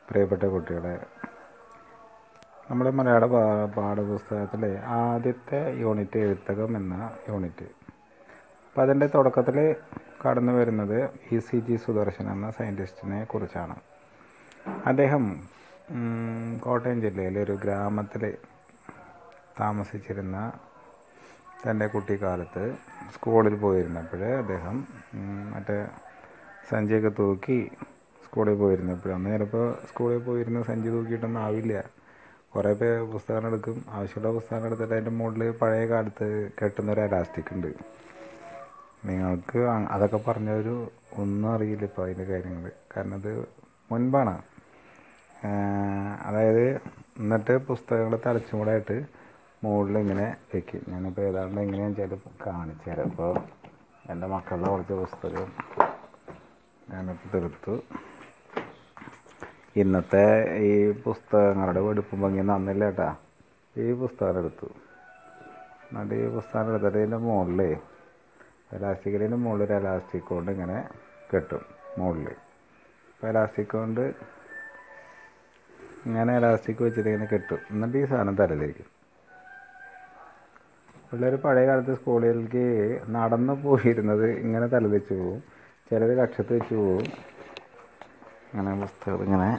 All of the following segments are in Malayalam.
പ്രിയപ്പെട്ട കുട്ടികളെ നമ്മുടെ മലയാള പാ- പാഠപുസ്തകത്തിലെ ആദ്യത്തെ യൂണിറ്റ് എഴുത്തകം എന്ന യൂണിറ്റ് അപ്പം അതിൻ്റെ തുടക്കത്തിൽ കടന്നു വരുന്നത് ഇ സി ജി സുദർശൻ എന്ന സയൻറ്റിസ്റ്റിനെ കുറിച്ചാണ് അദ്ദേഹം ഉം, കോട്ടയം ജില്ലയിലെ ഒരു ഗ്രാമത്തിൽ താമസിച്ചിരുന്ന തൻ്റെ കുട്ടിക്കാലത്ത് സ്കൂളിൽ പോയിരുന്നപ്പോൾ അദ്ദേഹം ഉം, മറ്റേ സഞ്ചിയൊക്കെ തൂക്കി സ്കൂളിൽ പോയിരുന്നപ്പോൾ അന്ന് ചിലപ്പോൾ സ്കൂളിൽ പോയിരുന്ന സഞ്ചി തൂക്കിയിട്ടൊന്നും ആവില്ല കുറേ പേർ പുസ്തകം എടുക്കും ആവശ്യമുള്ള പുസ്തകം എടുത്തിട്ട് അതിൻ്റെ മുകളിൽ പഴയ കാലത്ത് കെട്ടുന്ന ഒരു എലാസ്റ്റിക് ഉണ്ട് നിങ്ങൾക്ക് അ- അതൊക്കെ പറഞ്ഞൊരു ഒന്നും അറിയില്ല ഇപ്പോൾ അതിൻ്റെ കാര്യങ്ങൾ കാരണം അത് മുൻപാണ് ആഹ് അതായത് എന്നിട്ട് പുസ്തകങ്ങൾ തലച്ചുകൂടായിട്ട് മുകളിൽ ഇങ്ങനെ വെക്കും ഞാനിപ്പോൾ ഏതാണ്ട് എങ്ങനെയാണെന്ന് വെച്ചാൽ കാണിച്ചു തരാം അപ്പോൾ എൻ്റെ മക്കളുടെ കുറച്ച് പുസ്തകം ഞാനിപ്പോൾ തീർത്തു ഇന്നത്തെ ഈ പുസ്തകങ്ങളുടെ വെടുപ്പും ഭംഗി നന്നില്ല കേട്ടാ ഈ പുസ്തകം എടുത്തു എന്നിട്ട് ഈ പുസ്തകം എടുത്തിട്ട് ഇതിൻ്റെ മുകളിൽ എലാസ്റ്റിക്കിൻ്റെ മുകളിൽ ഒരു എലാസ്റ്റിക് കൊണ്ട് ഇങ്ങനെ കെട്ടും മുകളിൽ അപ്പോൾ എലാസ്റ്റിക് കൊണ്ട് ഇങ്ങനെ എലാസ്റ്റിക് വെച്ചിട്ട് ഇങ്ങനെ കെട്ടും എന്നിട്ട് ഈ സാധനം തലയിലേക്കും പിള്ളേർ പഴയ കാലത്ത് സ്കൂളിലേക്ക് നടന്നു പോയിരുന്നത് ഇങ്ങനെ തലവെച്ച് പോവും ചിലർ കക്ഷത്ത് വെച്ച് പോവും ഇങ്ങനെ പുസ്തകം ഇങ്ങനെ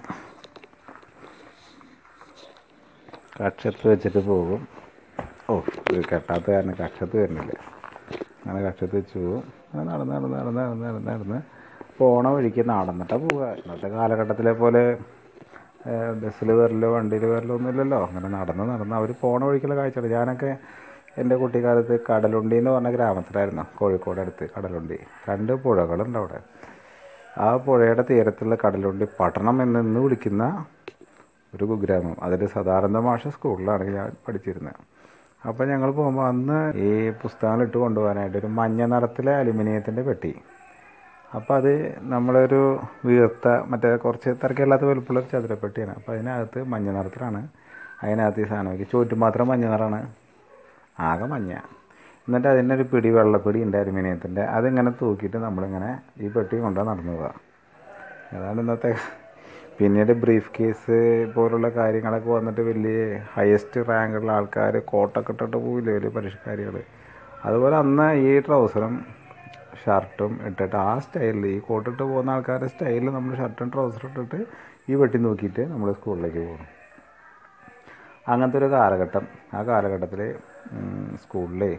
കക്ഷത്ത് വെച്ചിട്ട് പോകും ഓ ഇത് കെട്ടാത്ത കാരണം കക്ഷത്ത് വരുന്നില്ല അങ്ങനെ കക്ഷത്ത് വെച്ച് പോകും അങ്ങനെ നടന്ന് നടന്ന് നടന്ന് നടന്ന് നടന്ന് നടന്ന് പോണ വഴിക്ക് നടന്നിട്ടാണ് പോവുക ഇന്നത്തെ കാലഘട്ടത്തിലെ പോലെ ബസ്സിൽ വരലോ വണ്ടിയിൽ വരലോ ഒന്നുമില്ലല്ലോ അങ്ങനെ നടന്ന് നടന്ന് അവർ പോണ വഴിക്കുള്ള കാഴ്ചകൾ ഞാനൊക്കെ എൻ്റെ കുട്ടിക്കാലത്ത് കടലുണ്ടി എന്ന് പറഞ്ഞ ഗ്രാമത്തിലായിരുന്നു കോഴിക്കോട് അടുത്ത് കടലുണ്ടി രണ്ട് പുഴകളുണ്ട് അവിടെ ആ പുഴയുടെ തീരത്തുള്ള കടലുണ്ടി പട്ടണം എന്ന് ഇന്ന് വിളിക്കുന്ന ഒരു കുഗ്രാമം അതിൽ സദാനന്ദ മാഷ സ്കൂളിലാണ് ഞാൻ പഠിച്ചിരുന്നത് അപ്പോൾ ഞങ്ങൾ പോകുമ്പോൾ അന്ന് ഈ പുസ്തകങ്ങൾ ഇട്ട് കൊണ്ടുപോകാനായിട്ട് ഒരു മഞ്ഞ നിറത്തിലെ അലുമിനിയത്തിൻ്റെ പെട്ടി അപ്പോൾ അത് നമ്മളൊരു വീർത്ത മറ്റേ കുറച്ച് തിരക്കില്ലാത്ത വലുപ്പമുള്ള ഒരു ചതുരപ്പെട്ടിയാണ് അപ്പോൾ അതിനകത്ത് മഞ്ഞ നിറത്തിലാണ് അതിനകത്ത് ഈ സാധനം വയ്ക്കും ചോറ്റും മാത്രം മഞ്ഞ നിറമാണ് ആകെ മഞ്ഞ എന്നിട്ട് അതിൻ്റെ ഒരു പിടി വെള്ളപ്പിടി ഉണ്ട് അലുമിനിയത്തിൻ്റെ അതിങ്ങനെ തൂക്കിയിട്ട് നമ്മളിങ്ങനെ ഈ പെട്ടി കൊണ്ടുപോയി നടന്നു പോവുക അതാണ് ഇന്നത്തെ പിന്നീട് ബ്രീഫ് കേസ് പോലുള്ള കാര്യങ്ങളൊക്കെ വന്നിട്ട് വലിയ ഹയസ്റ്റ് റാങ്കുള്ള ആൾക്കാർ കോട്ടൊക്കെ ഇട്ടിട്ട് പോവില്ലേ വലിയ പരിഷ്കാരികൾ അതുപോലെ അന്ന് ഈ ട്രൗസറും ഷർട്ടും ഇട്ടിട്ട് ആ സ്റ്റൈലിൽ ഈ കോട്ടിട്ട് പോകുന്ന ആൾക്കാരുടെ സ്റ്റൈലിൽ നമ്മൾ ഷർട്ടും ട്രൗസറും ഇട്ടിട്ട് ഈ വെട്ടി നോക്കിയിട്ട് നമ്മൾ സ്കൂളിലേക്ക് പോകും അങ്ങനത്തെ ഒരു കാലഘട്ടം ആ കാലഘട്ടത്തിൽ സ്കൂളിൽ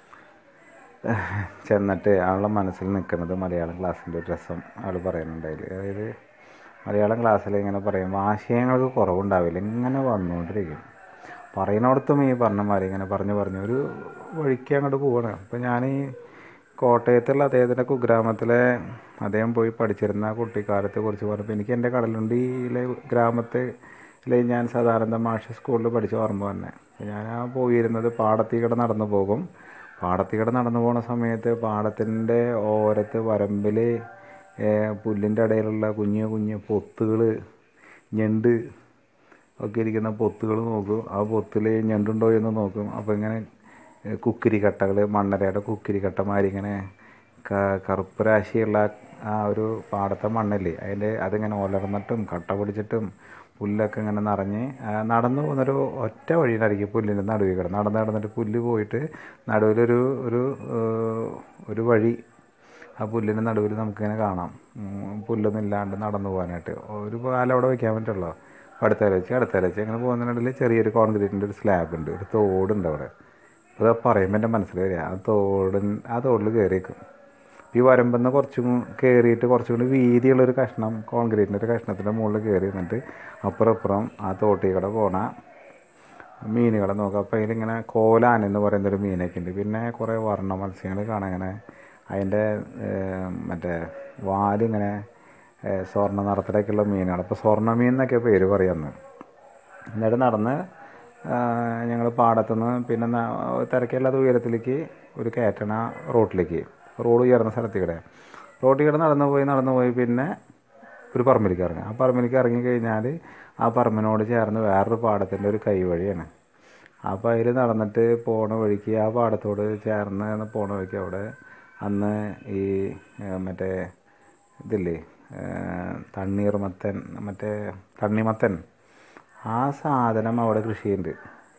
ചെന്നിട്ട് ആളുടെ മനസ്സിൽ നിൽക്കുന്നത് മലയാളം ക്ലാസ്സിൻ്റെ ഒരു രസം ആൾ പറയുന്നുണ്ടായില്ല അതായത് മലയാളം ക്ലാസ്സിൽ ഇങ്ങനെ പറയുമ്പോൾ ആശയങ്ങൾക്ക് കുറവുണ്ടാവില്ല ഇങ്ങനെ വന്നുകൊണ്ടിരിക്കും പറയുന്നിടത്തും ഈ പറഞ്ഞ മാതിരി ഇങ്ങനെ പറഞ്ഞു പറഞ്ഞു ഒരു വഴിക്ക് അങ്ങോട്ട് പോവാണ് അപ്പോൾ ഞാൻ ഈ കോട്ടയത്തുള്ള അദ്ദേഹത്തിൻ്റെ കുഗ്രാമത്തിലെ അദ്ദേഹം പോയി പഠിച്ചിരുന്ന കുട്ടിക്കാലത്തെ കുറിച്ച് പറഞ്ഞപ്പോൾ എനിക്ക് എൻ്റെ കടലുണ്ടിയിലെ ഗ്രാമത്തിലെ ഞാൻ സാധാരണ മാഷ സ്കൂളിൽ പഠിച്ച ഓർമ്മ തന്നെ അപ്പോൾ ഞാൻ ആ പോയിരുന്നത് പാടത്തിക്കട നടന്നു പോകും പാടത്തിക്കട നടന്നു പോകുന്ന സമയത്ത് പാടത്തിൻ്റെ ഓരത്ത് വരമ്പിൽ പുല്ലിൻ്റെ ഇടയിലുള്ള കുഞ്ഞു കുഞ്ഞു പൊത്തുകൾ ഞണ്ട് ഒക്കെ ഇരിക്കുന്ന പൊത്തുകൾ നോക്കും ആ പൊത്തിൽ ഞണ്ടുണ്ടോ എന്ന് നോക്കും അപ്പോൾ ഇങ്ങനെ കുക്കിരി കട്ടകൾ മണ്ണരയുടെ കുക്കിരി കട്ടമാരി ഇങ്ങനെ ക- കറുപ്പ് രാശിയുള്ള ആ ഒരു പാടത്തെ മണ്ണില്ലേ അതിൻ്റെ അതിങ്ങനെ ഒലർന്നിട്ടും കട്ട പിടിച്ചിട്ടും പുല്ലൊക്കെ ഇങ്ങനെ നിറഞ്ഞ് ആ, നടന്നു പോകുന്നൊരു ഒറ്റ വഴിയിലായിരിക്കും പുല്ലിൻ്റെ നടുവിൽ കിടന്ന് നടന്ന് നടന്നിട്ട് പുല്ല് പോയിട്ട് നടുവിലൊരു ഒരു ഏഹ്, ഒരു വഴി ആ പുല്ലിൻ്റെ നടുവിൽ നമുക്കിങ്ങനെ കാണാം ഉം, പുല്ലൊന്നും ഇല്ലാണ്ട് നടന്നു പോകാനായിട്ട് ഒരു കാലം അവിടെ വയ്ക്കാൻ പറ്റുള്ളൂ അടുത്തേലച്ച് അടുത്തേലച്ച് അങ്ങനെ പോകുന്നതിനിടയിൽ ചെറിയൊരു കോൺക്രീറ്റിൻ്റെ ഒരു സ്ലാബ് ഉണ്ട് ഒരു തോടുണ്ട് അവിടെ അത് പറയുമ്പോൾ എൻ്റെ മനസ്സിൽ വരിക ആ തോടിൻ ആ തോടിൽ കയറിയേക്കും ഈ വരമ്പെന്ന് കുറച്ചും കയറിയിട്ട് കുറച്ചും കൂടി വീതിയുള്ളൊരു കഷ്ണം കോൺക്രീറ്റിൻ്റെ ഒരു കഷ്ണത്തിൻ്റെ മുകളിൽ കയറി നിന്നിട്ട് അപ്പുറം അപ്പുറം ആ തോട്ടിൽ കൂടെ പോണ മീനുകളെ നോക്കാം അപ്പോൾ അതിലിങ്ങനെ കോലാൻ എന്ന് പറയുന്നൊരു മീനൊക്കെ ഉണ്ട് പിന്നെ കുറേ വർണ്ണ മത്സ്യങ്ങൾ കാണാൻ ഇങ്ങനെ അതിൻ്റെ ഏഹ്, മറ്റേ വാലിങ്ങനെ ഏഹ്, സ്വർണ്ണ നിറത്തിലേക്കുള്ള മീനുകൾ അപ്പോൾ സ്വർണ്ണ മീൻ എന്നൊക്കെ പേര് പറയുന്നത് എന്നിട്ട് നടന്ന് ഞങ്ങൾ പാടത്തുനിന്ന് പിന്നെ ന- തിരക്കില്ലാത്ത ഉയരത്തിലേക്ക് ഒരു കയറ്റണ റോട്ടിലേക്ക് റോഡ് ഉയർന്ന സ്ഥലത്തേക്കിടെ റോട്ടിൽ കൂടെ നടന്നു പോയി നടന്നു പോയി പിന്നെ ഒരു പറമ്പിലേക്ക് ഇറങ്ങി ആ പറമ്പിലേക്ക് ഇറങ്ങി കഴിഞ്ഞാൽ ആ പറമ്പിനോട് ചേർന്ന് വേറൊരു പാടത്തിൻ്റെ ഒരു കൈവഴിയാണ് അപ്പോൾ അതിൽ നടന്നിട്ട് പോണ വഴിക്ക് ആ പാടത്തോട് ചേർന്ന് പോണ വഴിക്ക് അവിടെ അന്ന് ഈ ഏഹ്, മറ്റേ ഇതില്ലേ ഏഹ്, തണ്ണീർമത്തൻ മറ്റേ തണ്ണിമത്തൻ ആ സാധനം അവിടെ കൃഷി ചെയ്യുന്നുണ്ട്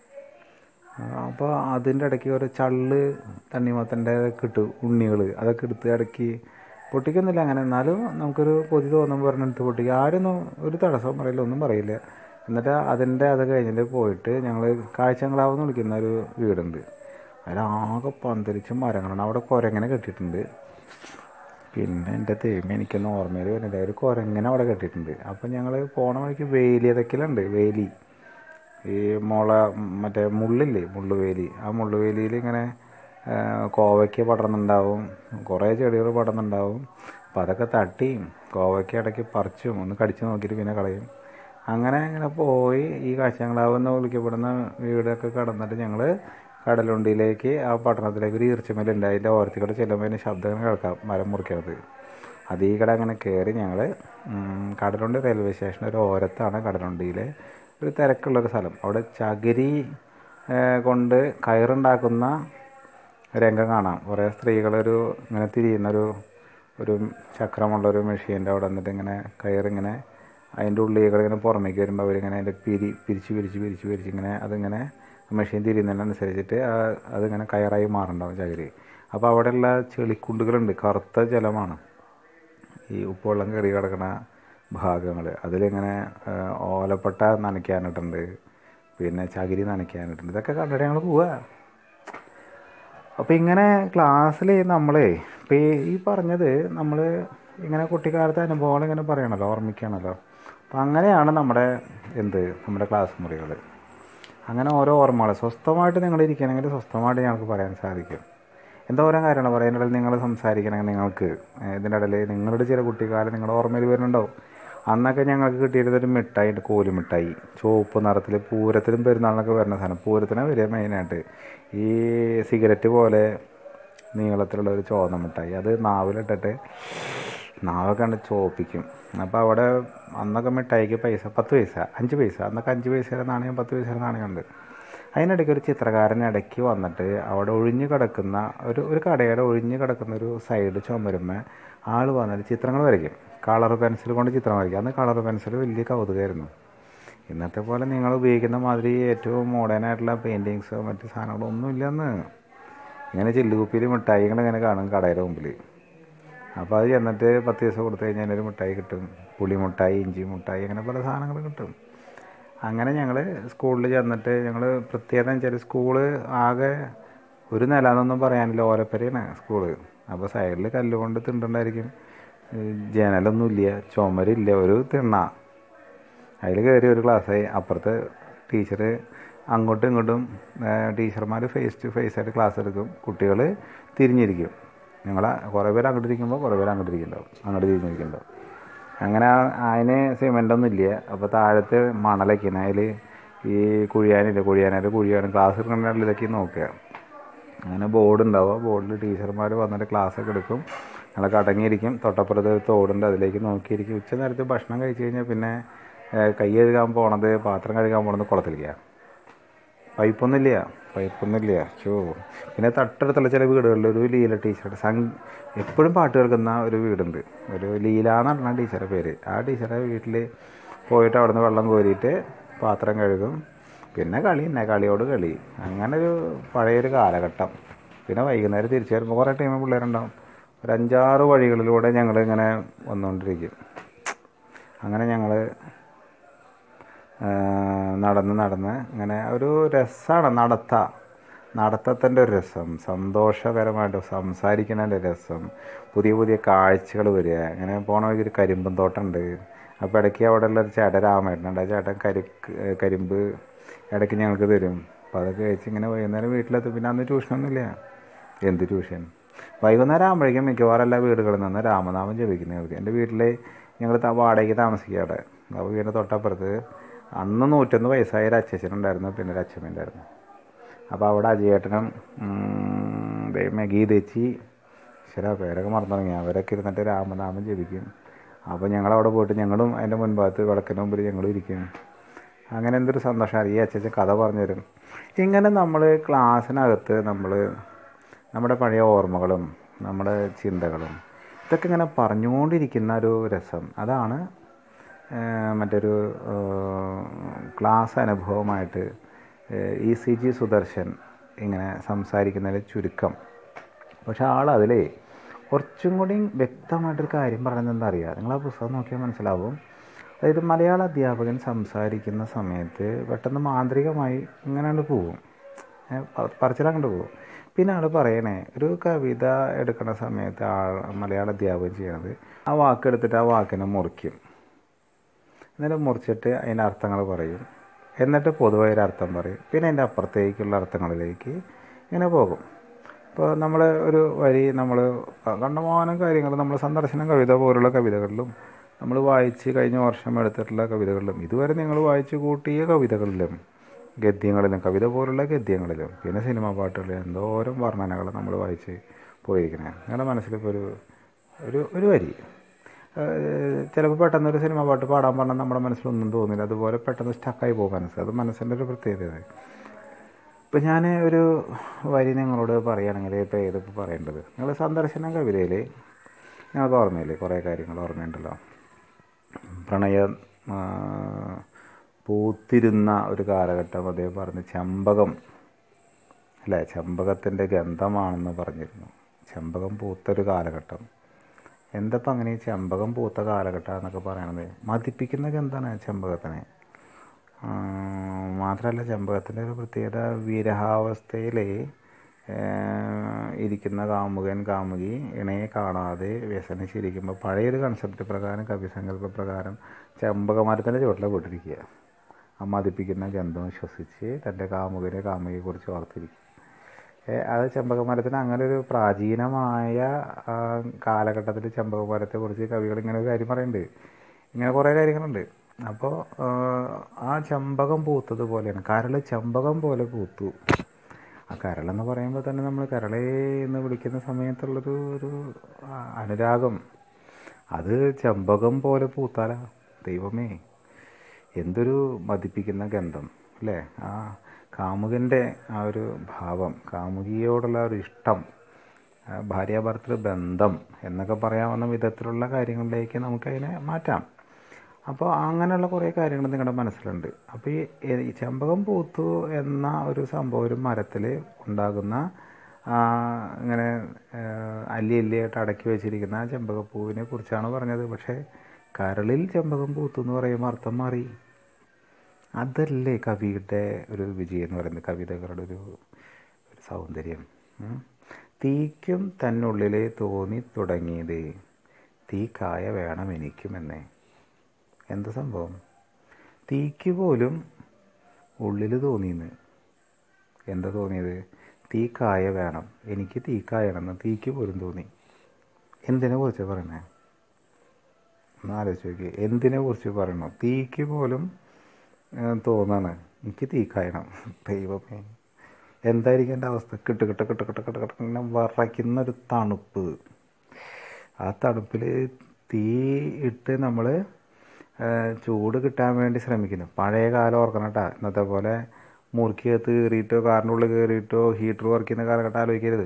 അപ്പോൾ അതിൻ്റെ ഇടയ്ക്ക് ഒരു ചള്ള് തണ്ണിമത്തൻ്റെ കിട്ടും ഉണ്ണികൾ അതൊക്കെ എടുത്ത് ഇടയ്ക്ക് പൊട്ടിക്കൊന്നുമില്ല അങ്ങനെ എന്നാലും നമുക്കൊരു കൊതി തോന്നുമ്പോൾ പറഞ്ഞെടുത്ത് പൊട്ടിക്കുക ആരൊന്നും ഒരു തടസ്സവും പറയില്ല ഒന്നും പറയില്ല എന്നിട്ട് അതിൻ്റെ അത് കഴിഞ്ഞിട്ട് പോയിട്ട് ഞങ്ങൾ കാഴ്ചങ്ങളാവെന്ന് വിളിക്കുന്ന ഒരു വീടുണ്ട് അതിലാകെ പന്തലിച്ച് മരങ്ങളാണ് അവിടെ കുരങ്ങനെ കെട്ടിയിട്ടുണ്ട് പിന്നെ എൻ്റെ തേമ എനിക്കൊന്നും ഓർമ്മയിൽ വരുന്നില്ല ഒരു കുരങ്ങനെ അവിടെ കെട്ടിയിട്ടുണ്ട് അപ്പം ഞങ്ങൾ പോണ വഴിക്ക് വേലി അതൊക്കെയുണ്ട് വേലി ഈ മുള മറ്റേ മുള്ളില്ലേ മുള്ളുവേലി ആ മുള്ളുവേലിയിൽ ഇങ്ങനെ ആ, കോവയ്ക്ക പടർന്നുണ്ടാവും കുറേ ചെടികൾ പടർന്നുണ്ടാവും അപ്പം അതൊക്കെ തട്ടിയും കോവയ്ക്ക ഇടയ്ക്ക് പറിച്ചും ഒന്ന് കടിച്ചു നോക്കിയിട്ട് പിന്നെ കളയും അങ്ങനെ അങ്ങനെ പോയി ഈ കാശങ്ങളാവെന്ന് വിളിക്കപ്പെടുന്ന വീടൊക്കെ കടന്നിട്ട് ഞങ്ങൾ കടലുണ്ടിയിലേക്ക് ആ പട്ടണത്തിലേക്ക് ഒരു ഈർച്ചമേലുണ്ട് അതിൻ്റെ ഓരത്തിൽ കൂടെ ചെല്ലുമ്പോൾ അതിന് ശബ്ദം ഇങ്ങനെ കേൾക്കാം മരം മുറിക്കണത് അതീ കട അങ്ങനെ കയറി ഞങ്ങൾ കടലുണ്ടി റെയിൽവേ സ്റ്റേഷൻ ഒരു ഓരത്താണ് കടലുണ്ടിയിലെ ഒരു തിരക്കുള്ളൊരു സ്ഥലം അവിടെ ചകിരി ഏ, കൊണ്ട് കയറുണ്ടാക്കുന്ന രംഗം കാണാം കുറേ സ്ത്രീകളൊരു ഇങ്ങനെ തിരിയുന്നൊരു ഒരു ചക്രമുള്ളൊരു മെഷീൻ്റെ അവിടെ വന്നിട്ട് ഇങ്ങനെ കയറിങ്ങനെ അതിൻ്റെ ഉള്ളികൾ ഇങ്ങനെ പുറമേക്ക് വരുമ്പോൾ അവരിങ്ങനെ അതിൻ്റെ പിരി പിരിച്ച് പിരിച്ച് പിരിച്ച് പിരിച്ച് ഇങ്ങനെ അതിങ്ങനെ മെഷീൻ തിരിയുന്നതിനനുസരിച്ചിട്ട് ആ- അതിങ്ങനെ കയറായി മാറുന്നുണ്ടാവും ചകിരി അപ്പോൾ അവിടെയുള്ള ചെളിക്കുണ്ടുകളുണ്ട് കറുത്ത ജലമാണ് ഈ ഉപ്പുവെള്ളം കയറി കിടക്കുന്ന ഭാഗങ്ങൾ അതിലിങ്ങനെ ആ, ഓലപ്പട്ട നനയ്ക്കാനിട്ടുണ്ട് പിന്നെ ചകിരി നനയ്ക്കാനിട്ടുണ്ട് ഇതൊക്കെ കണ്ടിട്ട് ഞങ്ങൾ പോവുക അപ്പോൾ ഇങ്ങനെ ക്ലാസ്സിൽ നമ്മളേ ഇപ്പോൾ ഈ ഈ പറഞ്ഞത് നമ്മൾ ഇങ്ങനെ കുട്ടിക്കാലത്തെ അനുഭവങ്ങൾ ഇങ്ങനെ പറയണല്ലോ ഓർമ്മിക്കണല്ലോ അപ്പം അങ്ങനെയാണ് നമ്മുടെ എന്ത് നമ്മുടെ ക്ലാസ് മുറികൾ അങ്ങനെ ഓരോ ഓർമ്മകൾ സ്വസ്ഥമായിട്ട് നിങ്ങൾ ഇരിക്കണമെങ്കിൽ സ്വസ്ഥമായിട്ട് ഞങ്ങൾക്ക് പറയാൻ സാധിക്കും എന്തോരം കാര്യമാണ് പറയുന്നത് നിങ്ങൾ സംസാരിക്കണമെങ്കിൽ നിങ്ങൾക്ക് ഏഹ് ഇതിൻ്റെ ഇടയിൽ നിങ്ങളുടെ ചില കുട്ടിക്കാലം നിങ്ങളുടെ ഓർമ്മയിൽ വരുന്നുണ്ടാവും അന്നൊക്കെ ഞങ്ങൾക്ക് കിട്ടിയിരുന്നൊരു മിഠായി ഉണ്ട് കോലുമിഠായി ചുവപ്പ് നിറത്തിൽ പൂരത്തിലും പെരുന്നാളിനൊക്കെ വരുന്ന സാധനം പൂരത്തിനാണ് വരിക മെയിനായിട്ട് ഈ സിഗരറ്റ് പോലെ നീളത്തിലുള്ള ഒരു ചുവന്ന മിഠായി അത് നാവിലിട്ടിട്ട് നാവൊക്കെ കണ്ട് ചോപ്പിക്കും അപ്പോൾ അവിടെ അന്നൊക്കെ മിഠായിക്ക് പൈസ പത്ത് പൈസ അഞ്ച് പൈസ അന്നൊക്കെ അഞ്ച് പൈസയുടെ നാണയം പത്ത് പൈസയുടെ നാണയമുണ്ട് അതിനിടയ്ക്ക് ഒരു ചിത്രകാരൻ ഇടയ്ക്ക് വന്നിട്ട് അവിടെ ഒഴിഞ്ഞു കിടക്കുന്ന ഒരു ഒരു കടയുടെ ഒഴിഞ്ഞു കിടക്കുന്ന ഒരു സൈഡ് ചുമരുമ്മ ആൾ വന്നിട്ട് ചിത്രങ്ങൾ വരയ്ക്കും കളർ പെൻസിൽ കൊണ്ട് ചിത്രം വരയ്ക്കും അന്ന് കളർ പെൻസിൽ വലിയ കൗതുകമായിരുന്നു ഇന്നത്തെ പോലെ നിങ്ങൾ ഉപയോഗിക്കുന്ന മാതിരി ഏറ്റവും മോഡേൺ ആയിട്ടുള്ള പെയിൻറ്റിങ്സോ മറ്റു സാധനങ്ങളോ ഒന്നും ഇല്ലെന്ന് ഇങ്ങനെ ചില്ലുകുപ്പിയിൽ മിഠായികൾ ഇങ്ങനെ കാണും കടയുടെ മുമ്പിൽ അപ്പോൾ അത് ചെന്നിട്ട് പത്ത് ദിവസം കൊടുത്തു കഴിഞ്ഞാൽ ഒരു മിഠായി കിട്ടും പുളി മിഠായി ഇഞ്ചി മിഠായി അങ്ങനെ പല സാധനങ്ങൾ കിട്ടും അങ്ങനെ ഞങ്ങൾ സ്കൂളിൽ ചെന്നിട്ട് ഞങ്ങൾ പ്രത്യേകത വെച്ചാൽ സ്കൂള് ആകെ ഒരു നില എന്നൊന്നും പറയാനില്ല ഓലപ്പരയാണ് സ്കൂള് അപ്പോൾ സൈഡിൽ കല്ലുകൊണ്ട് തിണ്ടുണ്ടായിരിക്കും ജനലൊന്നുമില്ല ചുമരില്ല ഒരു തിണ്ണ അതിൽ കയറി ഒരു ക്ലാസ്സായി അപ്പുറത്ത് ടീച്ചർ അങ്ങോട്ടും ഇങ്ങോട്ടും ടീച്ചർമാർ ഫേസ് ടു ഫേസ് ആയിട്ട് ക്ലാസ് എടുക്കും കുട്ടികൾ തിരിഞ്ഞിരിക്കും ഞങ്ങൾ കുറേ പേര് അങ്ങോട്ട് ഇരിക്കുമ്പോൾ കുറേ പേര് അങ്ങോട്ട് ഇരിക്കുന്നുണ്ടാവും അങ്ങോട്ട് തിരിഞ്ഞിരിക്കുന്നുണ്ടാവും അങ്ങനെ ആ- അതിന് സിമെൻ്റൊന്നും ഇല്ല അപ്പോൾ താഴത്ത് മണലൊക്കെ അതിൽ ഈ കുഴിയാനില്ല കുഴിയാനായിട്ട് കുഴിയാണ് ക്ലാസ് എടുക്കുന്ന ഉള്ളിലേക്ക് നോക്കുക അങ്ങനെ ബോർഡ് ഉണ്ടാവുക ബോർഡിൽ ടീച്ചർമാർ വന്നിട്ട് ക്ലാസ് ഒക്കെ എടുക്കും ഞങ്ങളൊക്കെ അടങ്ങിയിരിക്കും തൊട്ടപ്പുറത്ത് ഒരു തോടുണ്ട് അതിലേക്ക് നോക്കിയിരിക്കും ഉച്ച നേരത്ത് ഭക്ഷണം കഴിച്ച് കഴിഞ്ഞാൽ പിന്നെ ഏഹ്, കൈ കഴുകാൻ പോണത് പാത്രം കഴുകാൻ പോണത് കുളത്തിലേക്കാണ് പൈപ്പൊന്നുമില്ല പൈപ്പൊന്നുമില്ല ചോ പിന്നെ തൊട്ടടുത്തുള്ള ചില വീടുകളിൽ ഒരു ലീല ടീച്ചറുടെ സം എപ്പോഴും പാട്ട് കേൾക്കുന്ന ഒരു വീടുണ്ട് ഒരു ലീല എന്ന് പറഞ്ഞ ടീച്ചറുടെ പേര് ആ ടീച്ചറുടെ വീട്ടിൽ പോയിട്ട് അവിടുന്ന് വെള്ളം കോരിയിട്ട് പാത്രം കഴുകും പിന്നെ കളി തന്നെ കളിയോട് കളി അങ്ങനെ ഒരു പഴയൊരു കാലഘട്ടം പിന്നെ വൈകുന്നേരം തിരിച്ചു വരുമ്പോൾ കുറേ ടൈം പിള്ളേരുണ്ടാവും ഒരു അഞ്ചാറ് വഴികളിലൂടെ ഞങ്ങൾ ഇങ്ങനെ വന്നുകൊണ്ടിരിക്കും അങ്ങനെ ഞങ്ങൾ നടന്ന് നടന്ന് ഇങ്ങനെ ഒരു രസമാണ് നടത്ത നടത്തത്തിൻ്റെ ഒരു രസം സന്തോഷകരമായിട്ട് സംസാരിക്കുന്നതിൻ്റെ രസം പുതിയ പുതിയ കാഴ്ചകൾ വരിക അങ്ങനെ പോണ വഴിക്ക് ഒരു കരിമ്പും തോട്ടമുണ്ട് അപ്പോൾ ഇടയ്ക്ക് അവിടെ ഉള്ള ഒരു ചേട്ടൻ രാമേട്ടനുണ്ട് ആ ചേട്ടൻ കരി കരിമ്പ് ഇടയ്ക്ക് ഞങ്ങൾക്ക് തരും അപ്പോൾ അതൊക്കെ കഴിച്ച് ഇങ്ങനെ വൈകുന്നേരം വീട്ടിലെത്തും പിന്നെ അന്ന് ട്യൂഷനൊന്നുമില്ല എന്ത് ട്യൂഷൻ വൈകുന്നേരം ആകുമ്പോഴേക്കും മിക്കവാറും എല്ലാ വീടുകളിൽ നിന്ന് രാമനാമം ജപിക്കുന്നവർക്ക് എൻ്റെ വീട്ടിൽ ഞങ്ങൾ ത- വാടകയ്ക്ക് താമസിക്കുക അവിടെ അപ്പോൾ വീടിൻ്റെ തൊട്ടപ്പുറത്ത് അന്ന് നൂറ്റൊന്ന് വയസ്സായ ഒരു അച്ഛനുണ്ടായിരുന്നു പിന്നെ ഒരു അച്ഛമ്മ ഉണ്ടായിരുന്നു അപ്പോൾ അവിടെ അജയേട്ടനും ഉം, ദൈവമേ ഗീതേച്ചി ശരി പേരൊക്കെ മറന്നു തുടങ്ങി അവരൊക്കെ ഇരുന്നിട്ട് രാമനാമം ജപിക്കും അപ്പോൾ ഞങ്ങളവിടെ പോയിട്ട് ഞങ്ങളും അതിൻ്റെ മുൻഭാഗത്ത് വിളക്കിന് മുമ്പിൽ ഞങ്ങളും ഇരിക്കും അങ്ങനെ എന്തൊരു സന്തോഷമാണ് ഈ അച്ഛൻ കഥ പറഞ്ഞു തരും ഇങ്ങനെ നമ്മൾ ക്ലാസ്സിനകത്ത് നമ്മൾ നമ്മുടെ പഴയ ഓർമ്മകളും നമ്മുടെ ചിന്തകളും ഇതൊക്കെ ഇങ്ങനെ പറഞ്ഞുകൊണ്ടിരിക്കുന്ന ഒരു രസം അതാണ് മറ്റൊരു ക്ലാസ് അനുഭവമായിട്ട് ഇ സി ജി സുദർശൻ ഇങ്ങനെ സംസാരിക്കുന്നതിൽ ചുരുക്കം പക്ഷെ ആൾ അതിലേ കുറച്ചും കൂടി വ്യക്തമായിട്ടൊരു കാര്യം പറയുന്നത് എന്താ അറിയുക നിങ്ങൾ ആ പുസ്തകം നോക്കിയാൽ മനസ്സിലാവും അതായത് മലയാള അധ്യാപകൻ സംസാരിക്കുന്ന സമയത്ത് പെട്ടെന്ന് മാന്ത്രികമായി ഇങ്ങനെ പോവും പറച്ചിലങ്ങോട്ട് പോകും പിന്നെ ആൾ പറയണേ ഒരു കവിത എടുക്കുന്ന സമയത്ത് ആൾ മലയാള അധ്യാപകൻ ചെയ്യണത് ആ വാക്കെടുത്തിട്ട് ആ വാക്കിനെ മുറിക്കും എന്നിട്ട് മുറിച്ചിട്ട് അതിൻ്റെ അർത്ഥങ്ങൾ പറയും എന്നിട്ട് പൊതുവായ അർത്ഥം പറയും പിന്നെ അതിൻ്റെ അപ്പുറത്തേക്കുള്ള അർത്ഥങ്ങളിലേക്ക് ഇങ്ങനെ പോകും ഇപ്പോൾ നമ്മൾ ഒരു വരി നമ്മൾ കണ്ടമാനം കാര്യങ്ങൾ നമ്മൾ സന്ദർശനം കവിത പോലുള്ള കവിതകളിലും നമ്മൾ വായിച്ച് കഴിഞ്ഞ വർഷം എടുത്തിട്ടുള്ള കവിതകളിലും ഇതുവരെ നിങ്ങൾ വായിച്ചു കൂട്ടിയ കവിതകളിലും ഗദ്യങ്ങളിലും കവിത പോലുള്ള ഗദ്യങ്ങളിലും പിന്നെ സിനിമാ പാട്ടുകളിലും എന്തോരം വർണ്ണനകൾ നമ്മൾ വായിച്ച് പോയിരിക്കണേ നിങ്ങളുടെ മനസ്സിലിപ്പോൾ ഒരു ഒരു ഒരു വരി ചിലപ്പോൾ പെട്ടെന്ന് ഒരു സിനിമ പാട്ട് പാടാൻ പറഞ്ഞാൽ നമ്മുടെ മനസ്സിലൊന്നും തോന്നില്ല അതുപോലെ പെട്ടെന്ന് സ്റ്റക്കായി പോകും മനസ്സ് അത് മനസ്സിൻ്റെ ഒരു പ്രത്യേകത ഇപ്പം ഞാൻ ഒരു വരി നിങ്ങളോട് പറയുകയാണെങ്കിൽ ഇപ്പോൾ ഏതിപ്പോൾ പറയേണ്ടത് നിങ്ങൾ സന്ദർശനം കവിതയിൽ ഞങ്ങൾക്ക് ഓർമ്മയില്ലേ കുറേ കാര്യങ്ങൾ ഓർമ്മയുണ്ടല്ലോ പ്രണയ പൂത്തിരുന്ന ഒരു കാലഘട്ടം അദ്ദേഹം പറഞ്ഞ് ചെമ്പകം അല്ലേ ചെമ്പകത്തിൻ്റെ ഗന്ധമാണെന്ന് പറഞ്ഞിരുന്നു ചെമ്പകം പൂത്തൊരു കാലഘട്ടം എന്തപ്പം അങ്ങനെ ഈ ചെമ്പകം പൂത്ത കാലഘട്ടം എന്നൊക്കെ പറയണത് മതിപ്പിക്കുന്ന ഗന്ധമാണ് ചെമ്പകത്തിനെ മാത്രമല്ല ചെമ്പകത്തിൻ്റെ ഒരു പ്രത്യേകത വിരഹാവസ്ഥയിൽ ഇരിക്കുന്ന കാമുകൻ കാമുകി ഇണയെ കാണാതെ വ്യസനിച്ചിരിക്കുമ്പോൾ പഴയൊരു കൺസെപ്റ്റ് പ്രകാരം കവിസങ്കല്പ പ്രകാരം ചെമ്പകമരത്തിൻ്റെ ചുവട്ടിൽ പോയിട്ടിരിക്കുക ആ മതിപ്പിക്കുന്ന ഗന്ധം ശ്വസിച്ച് തൻ്റെ കാമുകനെ കാമുകിയെക്കുറിച്ച് ഓർത്തിരിക്കുക അത് ചെമ്പകമരത്തിന് അങ്ങനെ ഒരു പ്രാചീനമായ കാലഘട്ടത്തിൽ ചെമ്പകമരത്തെക്കുറിച്ച് കവികൾ ഇങ്ങനെ ഒരു കാര്യം പറയുന്നുണ്ട് ഇങ്ങനെ കുറേ കാര്യങ്ങളുണ്ട് അപ്പോൾ ആ ചെമ്പകം പൂത്തതുപോലെയാണ് കരൾ ചെമ്പകം പോലെ പൂത്തു ആ കരളെന്ന് പറയുമ്പോൾ തന്നെ നമ്മൾ കരളെ എന്ന് വിളിക്കുന്ന സമയത്തുള്ളൊരു ഒരു അനുരാഗം അത് ചെമ്പകം പോലെ പൂത്താല ദൈവമേ എന്തൊരു മതിപ്പിക്കുന്ന ഗന്ധം അല്ലേ ആ കാമുകൻ്റെ ആ ഒരു ഭാവം കാമുകിയോടുള്ള ഒരു ഇഷ്ടം ഭാര്യാഭർത്തൃ ബന്ധം എന്നൊക്കെ പറയാവുന്ന വിധത്തിലുള്ള കാര്യങ്ങളിലേക്ക് നമുക്കതിനെ മാറ്റാം അപ്പോൾ അങ്ങനെയുള്ള കുറേ കാര്യങ്ങൾ നിങ്ങളുടെ മനസ്സിലുണ്ട് അപ്പോൾ ഈ ചെമ്പകം പൂത്തു എന്ന ഒരു സംഭവം ഒരു മരത്തിൽ ഉണ്ടാകുന്ന ഇങ്ങനെ അല്ലി അല്ലിയായിട്ട് അടക്കി വെച്ചിരിക്കുന്ന ആ ചെമ്പകപ്പൂവിനെ കുറിച്ചാണ് പറഞ്ഞത് പക്ഷേ കരളിൽ ചെമ്പകം പൂത്തു എന്ന് പറയുമ്പോൾ അർത്ഥം മാറി അതല്ലേ കവിയുടെ ഒരു വിജയം എന്ന് പറയുന്നത് കവിതകളുടെ ഒരു ഒരു സൗന്ദര്യം തീക്കും തന്നുള്ളിലെ തോന്നി തുടങ്ങിയത് തീ കായ വേണം എനിക്കുമെന്നേ എന്ത് സംഭവം തീക്ക് പോലും ഉള്ളിൽ തോന്നിയെന്ന് എന്താ തോന്നിയത് തീ കായ വേണം എനിക്ക് തീ കായണമെന്ന് തീക്ക് പോലും തോന്നി എന്തിനെ കുറിച്ച് പറയണേ ഒന്ന് ആലോചിച്ച് നോക്കി എന്തിനെ കുറിച്ച് പറയണു തീക്ക് പോലും തോന്നാണ് എനിക്ക് തീ കായണം ദൈവമേ എന്തായിരിക്കും എൻ്റെ അവസ്ഥ കിട്ട് കിട്ട കിട്ട കിട്ട കിട്ട കിട്ട ഇങ്ങനെ വിറയ്ക്കുന്ന ഒരു തണുപ്പ് ആ തണുപ്പിൽ തീ ഇട്ട് നമ്മൾ ചൂട് കിട്ടാൻ വേണ്ടി ശ്രമിക്കുന്നു പഴയ കാലം ഓർക്കണം കേട്ടോ ഇന്നത്തെ പോലെ മുറുക്കിയകത്ത് കയറിയിട്ടോ കാറിൻ്റെ ഉള്ളിൽ കയറിയിട്ടോ ഹീറ്റർ വർക്ക് ചെയ്യുന്ന കാലഘട്ടം ആലോചിക്കരുത്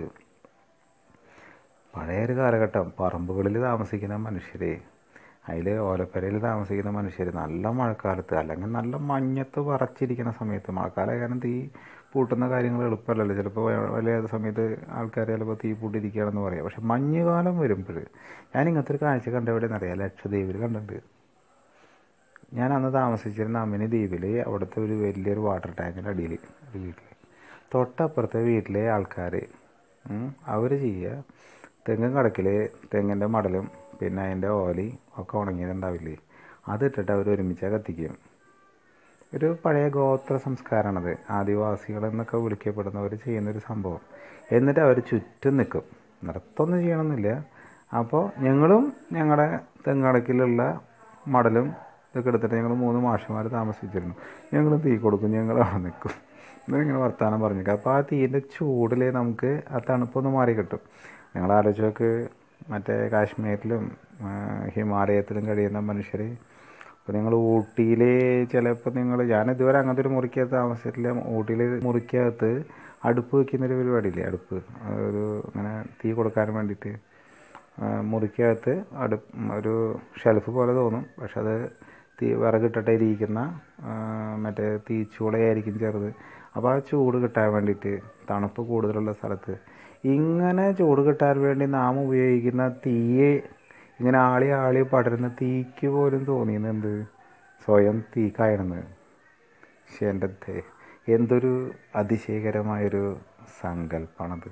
പഴയൊരു കാലഘട്ടം പറമ്പുകളിൽ താമസിക്കുന്ന മനുഷ്യരെ അതിൽ ഓലപ്പരയിൽ താമസിക്കുന്ന മനുഷ്യർ നല്ല മഴക്കാലത്ത് അല്ലെങ്കിൽ നല്ല മഞ്ഞത്ത് പറച്ചിരിക്കുന്ന സമയത്ത് മഴക്കാലം കാരണം തീ പൂട്ടുന്ന കാര്യങ്ങൾ എളുപ്പമല്ലല്ലോ ചിലപ്പോൾ വലിയ സമയത്ത് ആൾക്കാർ ചിലപ്പോൾ തീ പൂട്ടിരിക്കുകയാണെന്ന് പറയാം പക്ഷെ മഞ്ഞുകാലം വരുമ്പോൾ ഞാൻ ഇങ്ങനത്തെ ഒരു കാഴ്ച കണ്ട എവിടെയെന്ന് അറിയാം ലക്ഷദ്വീപിൽ കണ്ടിട്ടുണ്ട് ഞാൻ അന്ന് താമസിച്ചിരുന്ന അമിനി ദ്വീപിൽ അവിടുത്തെ ഒരു വലിയൊരു വാട്ടർ ടാങ്കിൻ്റെ അടിയിൽ ഒരു വീട്ടിൽ തൊട്ടപ്പുറത്തെ വീട്ടിലെ ആൾക്കാർ അവർ ചെയ്യുക തെങ്ങും കടക്കിൽ തെങ്ങിൻ്റെ മടലും പിന്നെ അതിൻ്റെ ഓലി ഒക്കെ ഉണങ്ങിയതുണ്ടാവില്ലേ അതിട്ടിട്ട് അവർ ഒരുമിച്ച് കത്തിക്കും ഒരു പഴയ ഗോത്ര സംസ്കാരമാണത് ആദിവാസികൾ എന്നൊക്കെ വിളിക്കപ്പെടുന്നവർ ചെയ്യുന്നൊരു സംഭവം എന്നിട്ട് അവർ ചുറ്റും നിൽക്കും നൃത്തമൊന്നും ചെയ്യണമെന്നില്ല അപ്പോൾ ഞങ്ങളും ഞങ്ങളുടെ തെങ്ങടക്കിലുള്ള മടലും ഇതൊക്കെ എടുത്തിട്ട് ഞങ്ങൾ മൂന്ന് മാഷന്മാർ താമസിച്ചിരുന്നു ഞങ്ങൾ തീ കൊടുക്കും ഞങ്ങൾ അവിടെ നിൽക്കും എന്നിങ്ങനെ വർത്തമാനം പറഞ്ഞേക്കാം അപ്പോൾ ആ തീൻ്റെ ചൂടിൽ നമുക്ക് ആ തണുപ്പൊന്ന് മാറി കിട്ടും നിങ്ങൾ ആലോചിച്ച് നോക്ക് മറ്റേ കാശ്മീരിലും ഹിമാലയത്തിലും കഴിയുന്ന മനുഷ്യർ ഇപ്പോൾ നിങ്ങൾ ഊട്ടിയിൽ ചിലപ്പോൾ നിങ്ങൾ ഞാൻ ഇതുവരെ അങ്ങനത്തെ ഒരു മുറിക്കകത്ത് താമസിച്ചിട്ടില്ല ഊട്ടിയിൽ മുറിക്കകത്ത് അടുപ്പ് വയ്ക്കുന്നൊരു പരിപാടിയില്ലേ അടുപ്പ് ഒരു ഇങ്ങനെ തീ കൊടുക്കാൻ വേണ്ടിയിട്ട് മുറിക്കകത്ത് അടുപ്പ് ഒരു ഷെൽഫ് പോലെ തോന്നും പക്ഷെ അത് തീ വിറകിട്ടിട്ട് ഇരിക്കുന്ന ആ, മറ്റേ തീച്ചൂളയായിരിക്കും ചെറുത് അപ്പോൾ ആ ചൂട് കിട്ടാൻ വേണ്ടിയിട്ട് തണുപ്പ് കൂടുതലുള്ള സ്ഥലത്ത് ഇങ്ങനെ ചൂട് കിട്ടാൻ വേണ്ടി നാം ഉപയോഗിക്കുന്ന തീയെ ഇങ്ങനെ ആളി ആളി പടരുന്ന തീക്ക് പോലും തോന്നിയത് എന്ത് സ്വയം തീ കായണെന്ന് പക്ഷെ എൻ്റെ ദേ, എന്തൊരു അതിശയകരമായൊരു സങ്കല്പമാണത്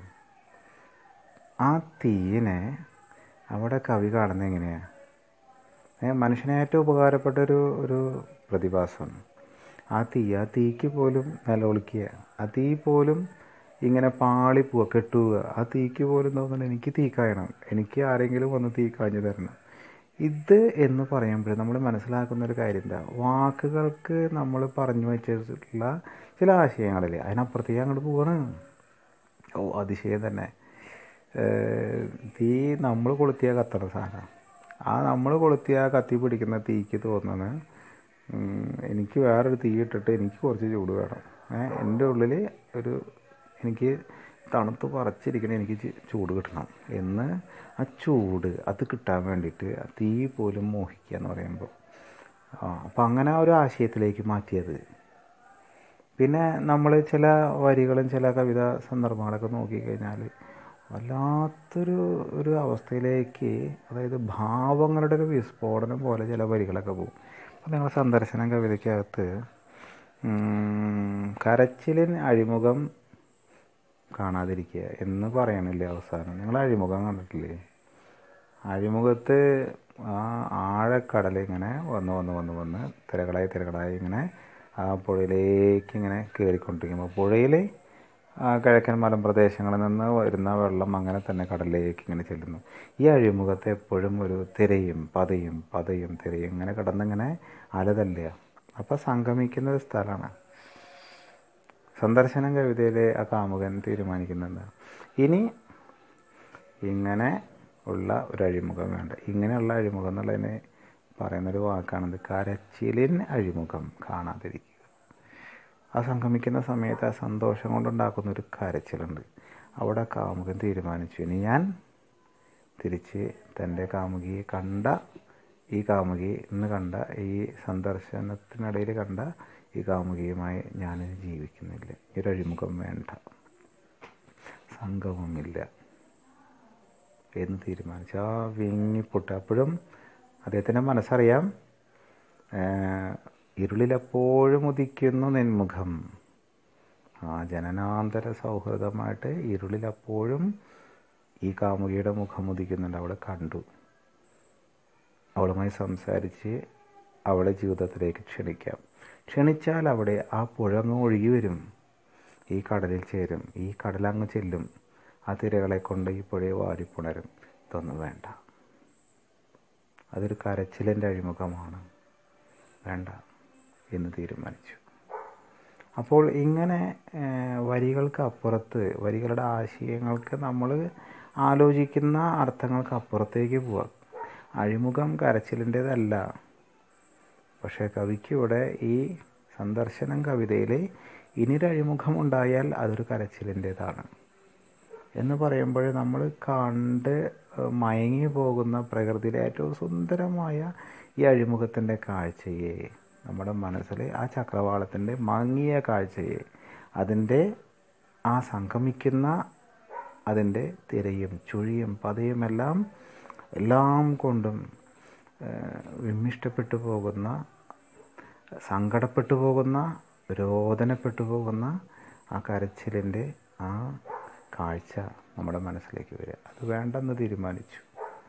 ആ തീയിനെ അവിടെ കവി കാണുന്നത് എങ്ങനെയാണ് ഏ, മനുഷ്യന് ഏറ്റവും ഉപകാരപ്പെട്ട ഒരു ഒരു പ്രതിഭാസം ആ തീ ആ തീക്ക് പോലും നിലവിളിക്കുക ആ തീ പോലും ഇങ്ങനെ പാളി പോവുക കെട്ടുക ആ തീക്ക് പോലും തോന്നുന്നത് എനിക്ക് തീ കായണം എനിക്ക് ആരെങ്കിലും വന്ന് തീ കാഞ്ഞു തരണം ഇത് എന്ന് പറയുമ്പോൾ നമ്മൾ മനസ്സിലാക്കുന്ന ഒരു കാര്യം എന്താ വാക്കുകൾക്ക് നമ്മൾ പറഞ്ഞു വെച്ചിട്ടുള്ള ചില ആശയങ്ങളില്ലേ അതിനപ്പുറത്തേക്ക് അങ്ങോട്ട് പോവാണ് ഓ അതിശയം തന്നെ ഏഹ് തീ നമ്മൾ കൊളുത്തിയ കത്തണ സാധനം ആ നമ്മൾ കൊളുത്തിയ കത്തി പിടിക്കുന്ന തീക്ക് തോന്നുന്നത് ഉം, എനിക്ക് വേറൊരു തീ ഇട്ടിട്ട് എനിക്ക് കുറച്ച് ചൂട് വേണം ഏഹ് എൻ്റെ ഉള്ളിൽ ഒരു എനിക്ക് തണുത്ത് പറച്ചിരിക്കണ എനിക്ക് ചി- ചൂട് കിട്ടണം എന്ന് ആ ചൂട് അത് കിട്ടാൻ വേണ്ടിയിട്ട് ആ തീ പോലും മോഹിക്കുക എന്ന് പറയുമ്പോൾ ആ അപ്പം അങ്ങനെ ആ ഒരു ആശയത്തിലേക്ക് മാറ്റിയത് പിന്നെ നമ്മൾ ചില വരികളും ചില കവിത സന്ദർഭങ്ങളൊക്കെ നോക്കിക്കഴിഞ്ഞാൽ വല്ലാത്തൊരു ഒരു അവസ്ഥയിലേക്ക് അതായത് ഭാവങ്ങളുടെ ഒരു വിസ്ഫോടനം പോലെ ചില വരികളൊക്കെ പോകും അപ്പം നിങ്ങൾ സന്ദർശനം കവിതയ്ക്കകത്ത് ഉം, കരച്ചിലിൻ അഴിമുഖം കാണാതിരിക്കുക എന്ന് പറയണില്ലേ അവസാനം നിങ്ങൾ അഴിമുഖം കണ്ടിട്ടില്ലേ അഴിമുഖത്ത് ആ ആഴക്കടൽ ഇങ്ങനെ വന്ന് വന്ന് വന്ന് വന്ന് തിരകളായി തിരകളായി ഇങ്ങനെ ആ പുഴയിലേക്ക് ഇങ്ങനെ കയറിക്കൊണ്ടിരിക്കുമ്പോൾ പുഴയിൽ ആ കിഴക്കൻ മലമ്പ്രദേശങ്ങളിൽ നിന്ന് വരുന്ന വെള്ളം അങ്ങനെ തന്നെ കടലിലേക്ക് ഇങ്ങനെ ചെല്ലുന്നു ഈ അഴിമുഖത്ത് എപ്പോഴും ഒരു തിരയും പതയും പതയും തിരയും ഇങ്ങനെ കിടന്നിങ്ങനെ അലതല്ലുക അപ്പോൾ സംഗമിക്കുന്ന ഒരു സ്ഥലമാണ് സന്ദർശനം കവിതയിലെ ആ കാമുകൻ തീരുമാനിക്കുന്നുണ്ട് ഇനി ഇങ്ങനെ ഉള്ള ഒരു അഴിമുഖം വേണ്ട ഇങ്ങനെയുള്ള അഴിമുഖം എന്നുള്ളതിന് പറയുന്നൊരു വാക്കാണിത് കരച്ചിലിൻ അഴിമുഖം കാണാതിരിക്കുക ആ സംഗമിക്കുന്ന സമയത്ത് ആ സന്തോഷം കൊണ്ടുണ്ടാക്കുന്ന ഒരു കരച്ചിലുണ്ട് അവിടെ കാമുകൻ തീരുമാനിച്ചു ഇനി ഞാൻ തിരിച്ച് തൻ്റെ കാമുകിയെ കണ്ട ഈ കാമുകി ഇന്ന് കണ്ട ഈ സന്ദർശനത്തിനിടയിൽ കണ്ട ഈ കാമുകിയുമായി ഞാനിനി ജീവിക്കുന്നില്ല ഈ ഒരു അഴിമുഖം വേണ്ട സംഗമമില്ല എന്ന് തീരുമാനിച്ചു ആ വിങ്ങിപ്പൊട്ട് അപ്പോഴും അദ്ദേഹത്തിൻ്റെ മനസ്സറിയാം ഏഹ്, ഇരുളിലെപ്പോഴും ഉദിക്കുന്നു നിൻമുഖം ആ ജനനാന്തര സൗഹൃദമായിട്ട് ഇരുളിലെപ്പോഴും ഈ കാമുകിയുടെ മുഖം ഉദിക്കുന്നുണ്ട് അവളെ കണ്ടു അവളുമായി സംസാരിച്ച് അവളെ ജീവിതത്തിലേക്ക് ക്ഷണിക്കാം ക്ഷണിച്ചാൽ അവിടെ ആ പുഴ അങ്ങ് ഒഴുകി വരും ഈ കടലിൽ ചേരും ഈ കടലങ്ങ് ചെല്ലും ആ തിരകളെ കൊണ്ട് ഈ പുഴയെ വാരിപ്പുണരും ഇതൊന്നും വേണ്ട അതൊരു കരച്ചിലിൻ്റെ അഴിമുഖമാണ് വേണ്ട എന്ന് തീരുമാനിച്ചു അപ്പോൾ ഇങ്ങനെ ഏഹ്, വരികൾക്ക് അപ്പുറത്ത് വരികളുടെ ആശയങ്ങൾക്ക് നമ്മൾ ആലോചിക്കുന്ന അർത്ഥങ്ങൾക്ക് അപ്പുറത്തേക്ക് പോവാം അഴിമുഖം കരച്ചിലിൻ്റേതല്ല പക്ഷേ കവിക്ക് ഇവിടെ ഈ സന്ദർശനം കവിതയിൽ ഇനിയൊരു അഴിമുഖം ഉണ്ടായാൽ അതൊരു കരച്ചിലിൻ്റേതാണ് എന്ന് പറയുമ്പോൾ നമ്മൾ കണ്ട് ഏഹ്, മയങ്ങി പോകുന്ന പ്രകൃതിയിലെ ഏറ്റവും സുന്ദരമായ ഈ അഴിമുഖത്തിൻ്റെ കാഴ്ചയെ നമ്മുടെ മനസ്സിൽ ആ ചക്രവാളത്തിൻ്റെ മങ്ങിയ കാഴ്ചയെ അതിൻ്റെ ആ സംഗമിക്കുന്ന അതിൻ്റെ തിരയും ചുഴിയും പതയുമെല്ലാം എല്ലാം കൊണ്ടും ഏഹ്, വിമ്മിഷ്ടപ്പെട്ടു പോകുന്ന സങ്കടപ്പെട്ടു പോകുന്ന രോദനപ്പെട്ടു പോകുന്ന ആ കരച്ചിലിൻ്റെ ആ കാഴ്ച നമ്മുടെ മനസ്സിലേക്ക് വരിക അത് വേണ്ടെന്ന് തീരുമാനിച്ചു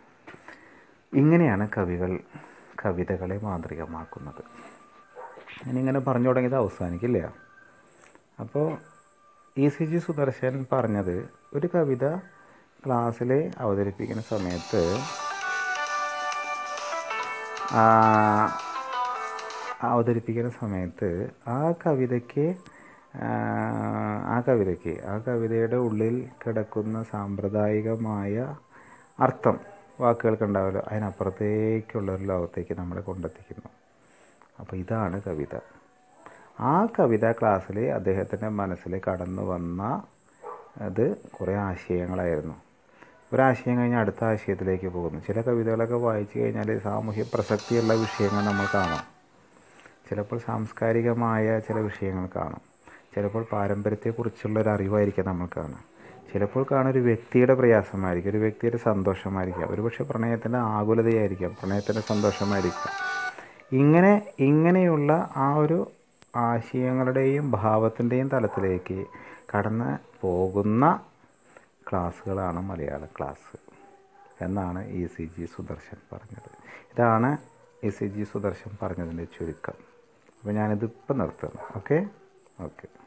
ഇങ്ങനെയാണ് കവികൾ കവിതകളെ മാതൃകമാക്കുന്നത് ഞാനിങ്ങനെ പറഞ്ഞു തുടങ്ങിയത് അവസാനിക്കില്ല അപ്പോൾ ഇ സി ജി സുദർശൻ പറഞ്ഞത് ഒരു കവിത ക്ലാസ്സിൽ അവതരിപ്പിക്കുന്ന സമയത്ത് ആ, അവതരിപ്പിക്കുന്ന സമയത്ത് ആ കവിതയ്ക്ക് ആ, ആ കവിതയ്ക്ക് ആ കവിതയുടെ ഉള്ളിൽ കിടക്കുന്ന സാമ്പ്രദായികമായ അർത്ഥം വാക്കുകൾക്ക് ഉണ്ടാവുമല്ലോ അതിനപ്പുറത്തേക്കുള്ള ഒരു ലോകത്തേക്ക് നമ്മളെ കൊണ്ടെത്തിക്കുന്നു അപ്പോൾ ഇതാണ് കവിത ആ കവിത ക്ലാസ്സിൽ അദ്ദേഹത്തിൻ്റെ മനസ്സിൽ കടന്നു വന്ന അത് കുറേ ആശയങ്ങളായിരുന്നു ഒരാശയം കഴിഞ്ഞാൽ അടുത്ത ആശയത്തിലേക്ക് പോകുന്നു ചില കവിതകളൊക്കെ വായിച്ചു കഴിഞ്ഞാൽ സാമൂഹ്യ പ്രസക്തിയുള്ള വിഷയങ്ങൾ നമ്മൾ കാണാം ചിലപ്പോൾ സാംസ്കാരികമായ ചില വിഷയങ്ങൾ കാണും ചിലപ്പോൾ പാരമ്പര്യത്തെക്കുറിച്ചുള്ള ഒരു അറിവായിരിക്കാം നമ്മൾ കാണുക ചിലപ്പോൾ കാണുക ഒരു വ്യക്തിയുടെ പ്രയാസമായിരിക്കും ഒരു വ്യക്തിയുടെ സന്തോഷമായിരിക്കാം ഒരുപക്ഷെ പ്രണയത്തിൻ്റെ ആകുലതയായിരിക്കാം പ്രണയത്തിൻ്റെ സന്തോഷമായിരിക്കാം ഇങ്ങനെ ഇങ്ങനെയുള്ള ആ ഒരു ആശയങ്ങളുടെയും ഭാവത്തിൻ്റെയും തലത്തിലേക്ക് കടന്ന് പോകുന്ന ക്ലാസ്സുകളാണ് മലയാള ക്ലാസ് എന്നാണ് ഇ സി ജി സുദർശൻ പറഞ്ഞത് ഇതാണ് ഇ സി ജി സുദർശൻ പറഞ്ഞതിൻ്റെ ചുരുക്കം അപ്പോൾ ഞാനിതിപ്പോൾ നിർത്തുന്നു ഓക്കെ ഓക്കെ